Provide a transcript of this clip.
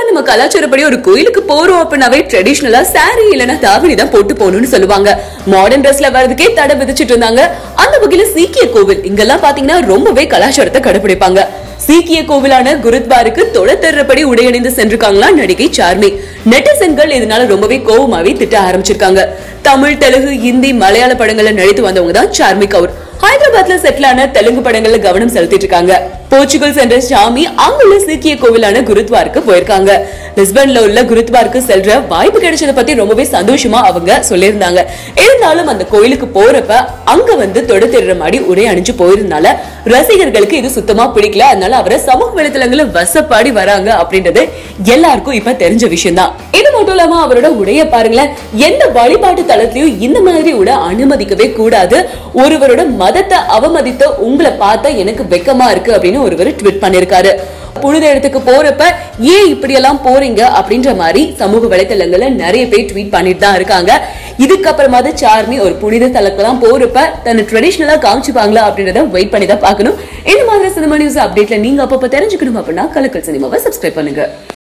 நம்ம கலாச்சாரப்படி ஒரு கோயிலுக்கு போறோம் அப்படின்னாவே ட்ரெடிஷ்னலா saree இல்லைன்னா தாவணி தான் போட்டு போகணும்னு சொல்லுவாங்க மாடர்ன் ட்ரெஸ்ல வர்றதுக்கே தடை விதிச்சிட்டு இருந்தாங்க அந்த வகையில சீக்கிய கோவில் இங்கெல்லாம் பாத்தீங்கன்னா ரொம்பவே கலாச்சாரத்தை கடைபிடிப்பாங்க சீக்கிய கோவிலான குருத்வாருக்கு தொலை தர்றபடி உடையணிந்து சென்றிருக்காங்களா நடிகை சார்மி நெட்டிசன்கள் இதனால ரொம்பவே கோவமாவே திட்ட ஆரம்பிச்சிருக்காங்க தமிழ் தெலுங்கு ஹிந்தி மலையாள படங்கள்ல நடித்து வந்தவங்க தான் சார்மி கவுர் ஹைதராபாத்ல செட்டில் ஆன தெலுங்கு படங்கள்ல கவனம் செலுத்திட்டு இருக்காங்க போர்ச்சுகல் சென்ற சாமி அங்குள்ள சீக்கிய கோவிலான குருத்வாருக்கு போயிருக்காங்க லிஸ்பன்ல உள்ள குருத்வாருக்கு செல்ற வாய்ப்பு கிடைச்சத பத்தி ரொம்பவே சந்தோஷமா அவங்க சொல்லியிருந்தாங்க இருந்தாலும் அந்த கோயிலுக்கு போறப்ப அங்க வந்து தொடுத்திடுற மாதிரி உடை அணிஞ்சு போயிருந்தனால ரசிகர்களுக்கு இது சுத்தமா பிடிக்கல அதனால அவரை சமூக வலைத்தளங்கள்ல வசப்பாடி வராங்க அப்படின்றது எல்லாருக்கும் இப்ப தெரிஞ்ச விஷயம் தான் இது மட்டும் இல்லாம அவரோட உடைய பாருங்களேன் எந்த வழிபாட்டு தளத்திலயும் இந்த மாதிரி உட அனுமதிக்கவே கூடாது ஒருவரோட மதத்தை அவமதித்த உங்களை பார்த்தா எனக்கு வெக்கமா இருக்கு அப்படின்னு ஒருவர் ட்வீட் பண்ணிருக்காரு புனித இடத்துக்கு போறப்ப ஏன் இப்படி எல்லாம் போறீங்க அப்படின்ற மாதிரி சமூக வலைத்தளங்கள்ல நிறைய பேர் ட்வீட் பண்ணிட்டு தான் இருக்காங்க இதுக்கப்புறமாவது சார்மி ஒரு புனித தலக்கெல்லாம் போறப்ப தன்னை ட்ரெடிஷ்னலா காமிச்சுப்பாங்களா அப்படின்றத வெயிட் பண்ணி தான் பார்க்கணும் இந்த மாதிரி சினிமா நியூஸ் அப்டேட்ல நீங்க அப்பப்ப தெரிஞ்சுக்கணும் அப்படின்னா கலக்கல் சினிமாவை சப்ஸ்கிரைப் பண்ணுங்க